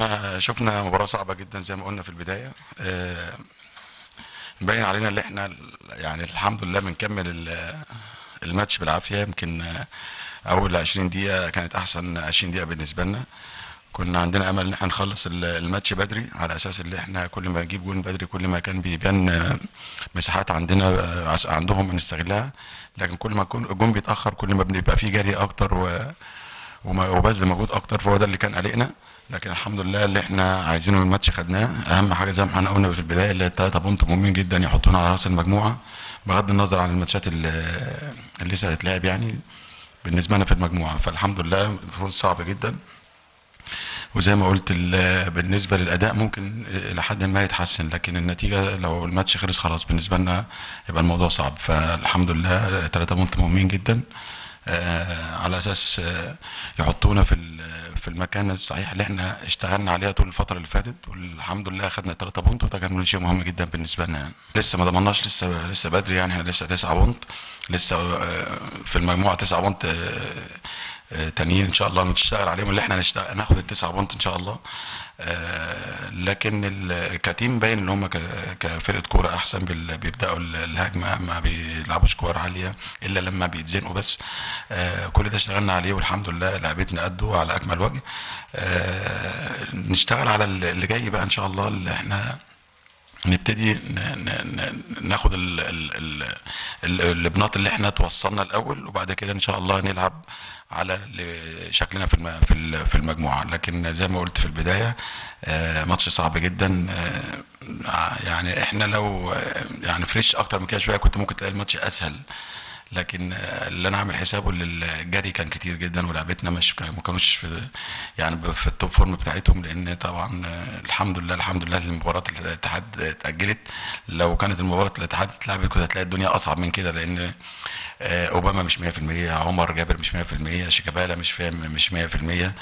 احنا شفنا مباراة صعبة جدا زي ما قلنا في البداية آه، مبين علينا ان احنا يعني الحمد لله بنكمل ال- الماتش بالعافية يمكن آه، اول 20 دقيقة كانت احسن 20 دقيقة بالنسبة لنا كنا عندنا امل ان احنا نخلص ال- الماتش بدري على اساس ان احنا كل ما نجيب جون بدري كل ما كان بيبان آه، مساحات عندنا آه، عس- عندهم نستغلها لكن كل ما يكون الجون بيتاخر كل ما بنبقى فيه جري اكتر و وما- وبذل مجهود اكتر فهو ده اللي كان قلقنا لكن الحمد لله اللي احنا عايزينه من الماتش خدناه اهم حاجه زي ما احنا قلنا في البدايه اللي هي الثلاثه بونت مهمين جدا يحطونا على راس المجموعه بغض النظر عن الماتشات اللي, اللي لسه هتتلعب يعني بالنسبه لنا في المجموعه فالحمد لله فوز صعب جدا وزي ما قلت ال- بالنسبه للاداء ممكن الى حد ما يتحسن لكن النتيجه لو الماتش خلص خلاص بالنسبه لنا يبقى الموضوع صعب فالحمد لله ثلاثه بونت مهمين جدا آه، على اساس آه، يحطونا في ال- في المكان الصحيح اللي احنا اشتغلنا عليها طول الفتره اللي فاتت والحمد لله خدنا 3 بونت وده كان شيء مهم جدا بالنسبه لنا يعني لسه ما ضمناش لسه لسه بدري يعني احنا لسه 9 بونت لسه آه، في المجموعه 9 بونت آه، آه، تانيين ان شاء الله نشتغل عليهم اللي احنا نشتغل ناخد التسعة بونت ان شاء الله آه، لكن ال- كتيم باين ان هم ك- كفرقه كوره احسن بال- بيبداوا ال- الهجمه ما بيلعبوش كور عاليه الا لما بيتزنقوا بس آه، كل ده اشتغلنا عليه والحمد لله لعبتنا قده على اكمل وجه آه، نشتغل على ال- اللي جاي بقى ان شاء الله اللي احنا نبتدي ن- ن- ن- ناخد ال- ال- ال- ال- البناط اللي احنا توصلنا الاول وبعد كده ان شاء الله نلعب على ال- شكلنا في الم- في ال- في المجموعه لكن زي ما قلت في البدايه آه، ماتش صعب جدا آه، يعني احنا لو آه، يعني فريش اكتر من كده شويه كنت ممكن تلاقي الماتش اسهل لكن آه، اللي انا عامل حسابه ان الجري كان كتير جدا ولعبتنا مش ما كانوش في يعني ب- في التوب فورم بتاعتهم لان طبعا آه، الحمد لله الحمد لله المباراه الاتحاد اتاجلت لو كانت المباراه الاتحاد اتلعبت كنت هتلاقي الدنيا اصعب من كده لان آه، اوباما مش 100% عمر جابر مش 100% شيكابالا مش فاهم مش 100%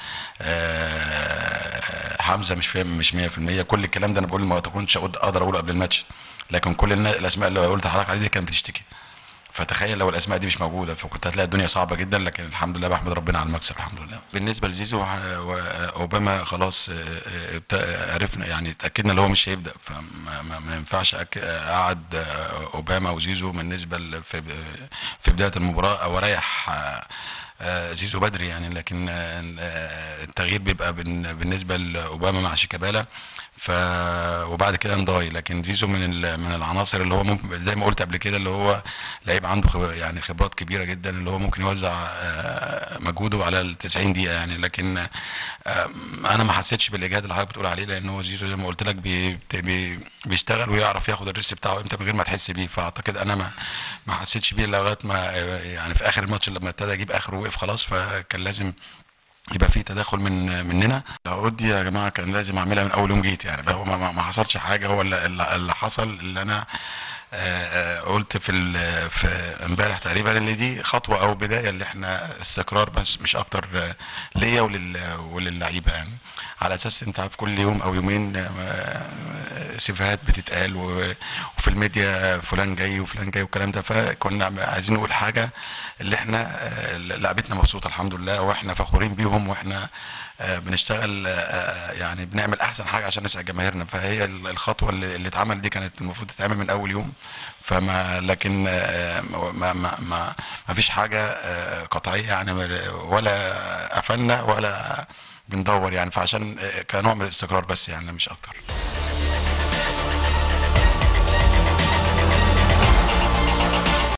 آه، حمزه مش فاهم مش 100% كل الكلام ده انا بقول ما كنتش اقدر اقوله قبل الماتش لكن كل النا- الاسماء اللي قلت لحضرتك عليها دي كانت بتشتكي فتخيل لو الاسماء دي مش موجوده فكنت هتلاقي الدنيا صعبه جدا لكن الحمد لله بحمد ربنا على المكسب الحمد لله بالنسبه لزيزو وح- واوباما خلاص آه، آه، ابت- عرفنا يعني اتاكدنا ان هو مش هيبدا فما ما- ما ينفعش أك- اقعد آه، اوباما وزيزو بالنسبه ل- في في بدايه المباراه او اريح آه، آه، زيزو بدري يعني لكن آه، آه، التغيير بيبقى بن- بالنسبه لاوباما مع شيكابالا ف وبعد كده نضاي لكن زيزو من ال... من العناصر اللي هو ممكن زي ما قلت قبل كده اللي هو لعيب عنده خب... يعني خبرات كبيره جدا اللي هو ممكن يوزع آه، مجهوده على ال 90 دقيقه يعني لكن آه، انا ما حسيتش بالاجهاد اللي حضرتك بتقول عليه لان هو زيزو زي ما قلت لك بي... بي... بيشتغل ويعرف ياخد الريست بتاعه امتى من غير ما تحس بيه فاعتقد انا ما ما حسيتش بيه لغايه ما يعني في اخر الماتش لما ابتدى يجيب اخره وقف خلاص فكان لازم يبقى في تدخل من مننا العقود دي يا جماعه كان لازم اعملها من اول يوم جيت يعني هو ما, ما ما حصلش حاجه هو اللي, اللي اللي حصل اللي انا آه، آه، قلت في ال- في امبارح تقريبا اللي دي خطوه او بدايه اللي احنا استقرار بس مش اكتر آه، ليا ولل وللعيبه يعني على اساس انت عارف كل يوم او يومين آه، سيفيهات بتتقال و- وفي الميديا فلان جاي وفلان جاي والكلام ده فكنا عايزين نقول حاجه اللي احنا آه، لعبتنا مبسوطه الحمد لله واحنا فخورين بيهم واحنا آه، بنشتغل آه، يعني بنعمل احسن حاجه عشان نسعد جماهيرنا فهي ال- الخطوه اللي اللي اتعمل دي كانت المفروض تتعمل من اول يوم فما لكن آه، ما ما ما, ما فيش حاجه آه، قطعيه يعني ولا قفلنا ولا بندور يعني فعشان آه، كنوع من الاستقرار بس يعني مش اكتر